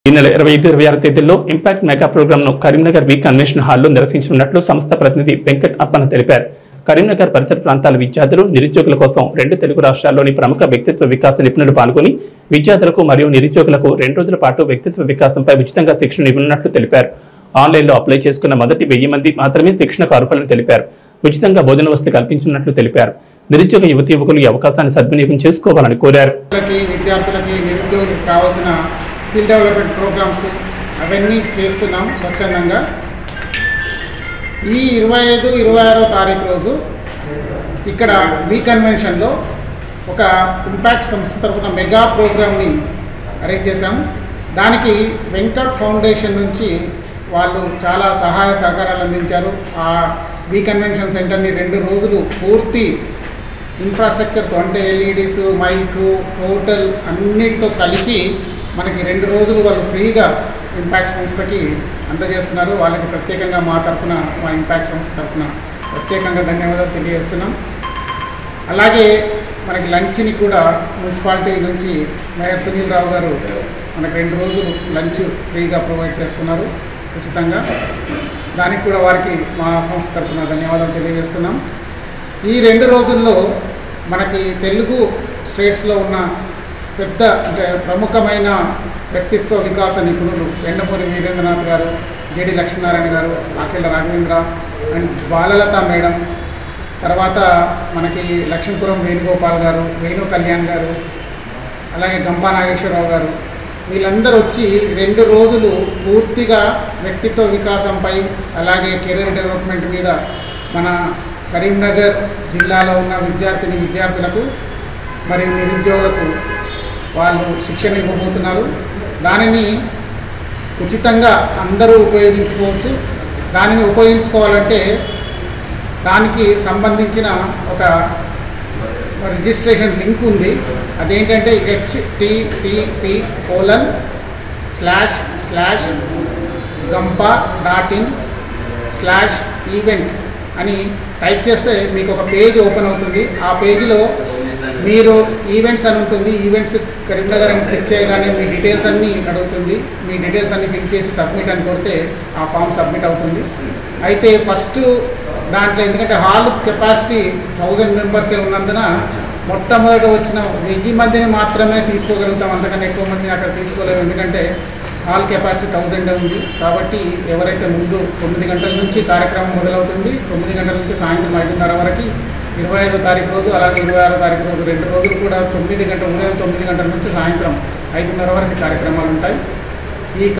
ఈ నెల ఇరవై ఐదు ఇరవై ఆరు తేదీల్లో ఇంపాక్ట్ మెగా ప్రోగ్రామ్ ను కరీంనగర్ వి కన్వెన్షన్ హాల్లో నిర్వహించనున్నట్లు సంస్థ ప్రతినిధి వెంకట్ అప్పన్న తెలిపారు కరీంనగర్ పరిసర ప్రాంతాల విద్యార్థులు నిరుద్యోగుల కోసం రెండు తెలుగు రాష్ట్రాల్లోని ప్రముఖ వ్యక్తిత్వ వికాస నిపుణులు పాల్గొని విద్యార్థులకు మరియు నిరుద్యోగులకు రెండు రోజుల పాటు వ్యక్తిత్వ వికాసంపై ఉచితంగా శిక్షణ ఇవ్వనున్నట్లు తెలిపారు ఆన్లైన్లో అప్లై చేసుకున్న మొదటి వెయ్యి మంది మాత్రమే శిక్షణకు అర్హులని తెలిపారు ఉచితంగా భోజన వసతి కల్పించనున్నట్లు తెలిపారు నిరుద్యోగ యువతి యువకులు ఈ అవకాశాన్ని సద్వినియోగం చేసుకోవాలని కోరారు విద్యార్థులకి విద్యార్థులకి నిరుద్యోగులకు కావాల్సిన స్కిల్ డెవలప్మెంట్ ప్రోగ్రామ్స్ అవన్నీ చేస్తున్నాం స్వచ్ఛందంగా ఈ ఇరవై ఐదు ఇరవై ఆరో తారీఖు రోజు ఇక్కడ వి కన్వెన్షన్లో ఒక ఇంపాక్ట్ సంస్థ తరఫున మెగా ప్రోగ్రామ్ని అరేంజ్ చేశాం దానికి వెంకట్ ఫౌండేషన్ నుంచి వాళ్ళు చాలా సహాయ సహకారాలు అందించారు ఆ వి కన్వెన్షన్ సెంటర్ని రెండు రోజులు పూర్తి ఇన్ఫ్రాస్ట్రక్చర్తో అంటే ఎల్ఈడీస్ మైక్ టోటల్ అన్నిటితో కలిపి మనకి రెండు రోజులు వాళ్ళు ఫ్రీగా ఇంపాక్ట్ సంస్థకి అందజేస్తున్నారు వాళ్ళకి ప్రత్యేకంగా మా తరఫున మా ఇంపాక్ట్ సంస్థ తరఫున ప్రత్యేకంగా ధన్యవాదాలు తెలియజేస్తున్నాం అలాగే మనకి లంచ్ని కూడా మున్సిపాలిటీ నుంచి మేయర్ సునీల్ రావు గారు మనకి రెండు రోజులు లంచ్ ఫ్రీగా ప్రొవైడ్ చేస్తున్నారు ఉచితంగా దానికి కూడా వారికి మా సంస్థ తరఫున ధన్యవాదాలు తెలియజేస్తున్నాం ఈ రెండు రోజుల్లో మనకి తెలుగు స్టేట్స్లో ఉన్న పెద్ద అంటే ప్రముఖమైన వ్యక్తిత్వ వికాస నిపుణులు ఎండమూరి వీరేంద్రనాథ్ గారు జేడి లక్ష్మీనారాయణ గారు ఆకెళ్ళ రాఘవేంద్ర అండ్ బాలలత మేడం తర్వాత మనకి లక్ష్మీపురం వేణుగోపాల్ గారు వేణు కళ్యాణ్ గారు అలాగే గంపా నాగేశ్వరరావు గారు వీళ్ళందరూ వచ్చి రెండు రోజులు పూర్తిగా వ్యక్తిత్వ వికాసంపై అలాగే కెరీర్ డెవలప్మెంట్ మీద మన కరీంనగర్ జిల్లాలో ఉన్న విద్యార్థిని విద్యార్థులకు మరియు నిరుద్యోగులకు వాళ్ళు శిక్షణ ఇవ్వబోతున్నారు దానిని ఉచితంగా అందరూ ఉపయోగించుకోవచ్చు దానిని ఉపయోగించుకోవాలంటే దానికి సంబంధించిన ఒక రిజిస్ట్రేషన్ లింక్ ఉంది అదేంటంటే H T T P colon slash slash Gampa dot in slash event అని టైప్ చేస్తే మీకు ఒక పేజ్ ఓపెన్ అవుతుంది ఆ పేజీలో మీరు ఈవెంట్స్ అని ఉంటుంది ఈవెంట్స్ కరీంనగర్ అని క్లిక్ చేయగానే మీ డీటెయిల్స్ అన్నీ అడుగుతుంది మీ డీటెయిల్స్ అన్ని ఫిల్ చేసి సబ్మిట్ అని కొడితే ఆ ఫామ్ సబ్మిట్ అవుతుంది అయితే ఫస్ట్ దాంట్లో ఎందుకంటే హాల్ కెపాసిటీ థౌజండ్ మెంబర్సే ఉన్నందున మొట్టమొదట వచ్చిన వెయ్యి మందిని మాత్రమే తీసుకోగలుగుతాం అంతకన్నా ఎక్కువ మందిని అక్కడ తీసుకోలేము ఎందుకంటే హాల్ కెపాసిటీ థౌజండ్ ఉంది కాబట్టి ఎవరైతే ముందు తొమ్మిది గంటల నుంచి కార్యక్రమం మొదలవుతుంది తొమ్మిది గంటల నుంచి సాయంత్రం ఐదున్నర వరకు ఇరవై ఐదో తారీఖు రోజు అలాగే ఇరవై ఆరో తారీఖు రోజు రెండు రోజులు కూడా తొమ్మిది గంటల ఉదయం తొమ్మిది గంటల నుంచి సాయంత్రం ఐదున్నర వరకు కార్యక్రమాలు ఉంటాయి ఈ